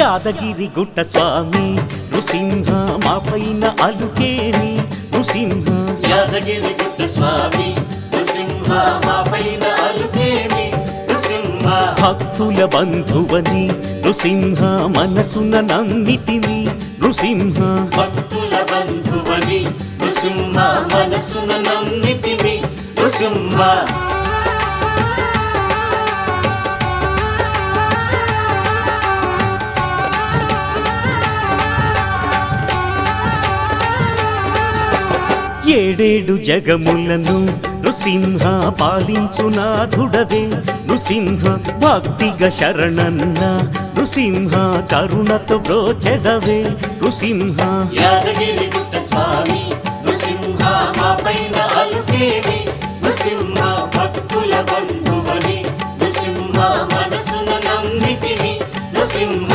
యాదగిరి గుట్ట స్వామి నృసింహ మా పైన అలుకేమి నృసింహ యాదగిరి గుట్ట స్వామి నృసింహ మా పైన అలుకేమి నృసింహ భక్తుల బంధువని నృసింహ మనసున నమ్మితిని నృసింహ భక్తుల బంధువని నృసింహ మనసున నమ్మితిమి నృసింహ ఏడేడు జగములను నృసింహ పాలించునాథుడవే నృసింహ భక్తిగ శరణన్న నృసింహ కరుణతో బ్రోచెదవే నృసింహ యాదగిరి గుట్ట స్వామి నృసింహ మా పైన అలుకేమి నృసింహ భక్తుల బంధువని నృసింహ మనసున నమ్మితిమి నృసింహ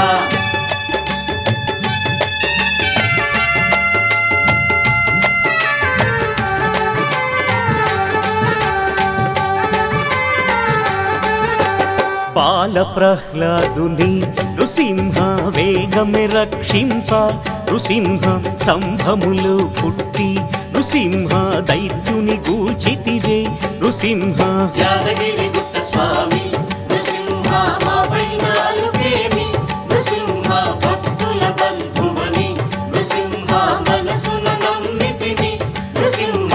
బాల ప్రహ్లాదుని నృసింహ వేగమే రక్షింప నృసింహ స్తంభములు పుట్టి నృసింహ దైత్యుని గూచితివే నృసింహ యాదగిరి గుట్ట స్వామి నృసింహ మా పైన అలుకేమి నృసింహ భక్తుల బంధువని నృసింహ మనసున నమ్మితిమి నృసింహ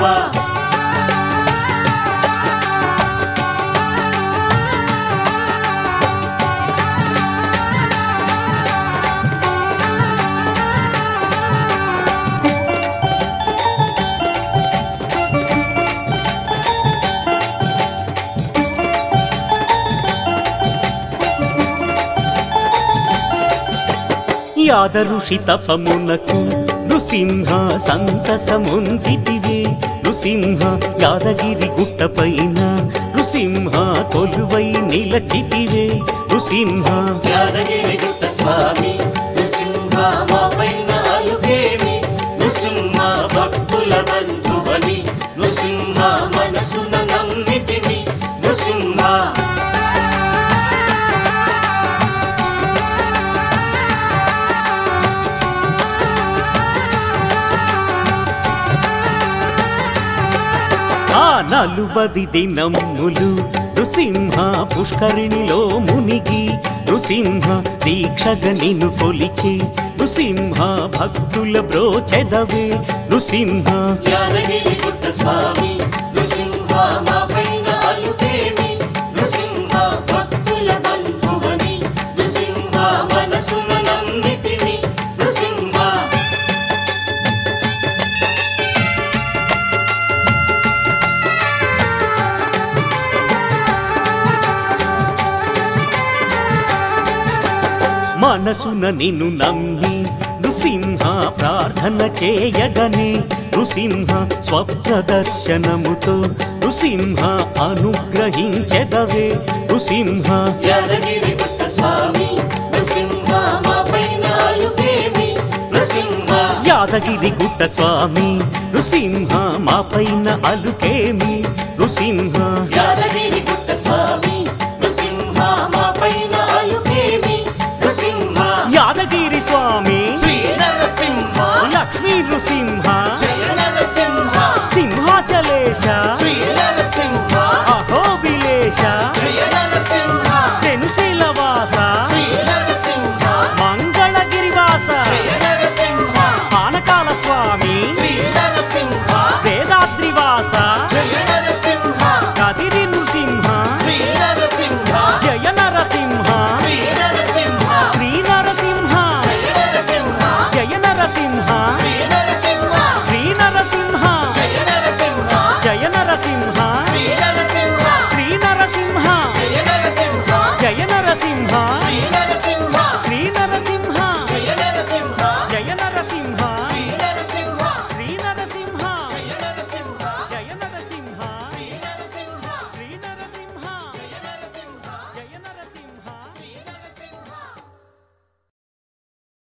యాదఋషి తపమునకు నృసింహ సంతసముందితివే నృసింహ యాదగిరి గుట్టపైన నృసింహ కొలువై నిలచితివే నృసింహ యాదగిరి గుట్ట స్వామి నృసింహ మా పైన అలుకేమి నృసింహ భక్తుల బంధువని నృసింహ మనసున నమ్మితిమి నృసింహ ఆ నలుబది దినములు నృసింహ పుష్కరిణిలో మునిగి నృసింహ దీక్షగ నిన్ను కొలిచి నృసింహ భక్తుల బ్రోచెదవే నృసింహ యాదగిరి గుట్ట స్వామి నృసింహ మా పైన అలుకేమి నృసింహ భక్తుల బంధువని నృసింహ మనసున నమ్మితిమి నృసింహ మనసున నిన్ను నమ్మి నృసింహ ప్రార్థన చేయగనే నృసింహ స్వప్రదర్శనముతో నృసింహ అనుగ్రహించెదవే నృసింహ యాదగిరి గుట్ట స్వామి నృసింహ మా పైన అలుకేమి నృసింహ యాదగిరి గుట్ట స్వామి నృసింహ మా పైన అలుకేమి నృసింహ యాదగిరి గుట్ట స్వామి నృసింహ మా పైన అలుకేమి నృసింహ యాదగిరి స్వామి శ్రీ నరసింహ లక్ష్మీ నృసింహ జయ నరసింహ సింహాచలేశ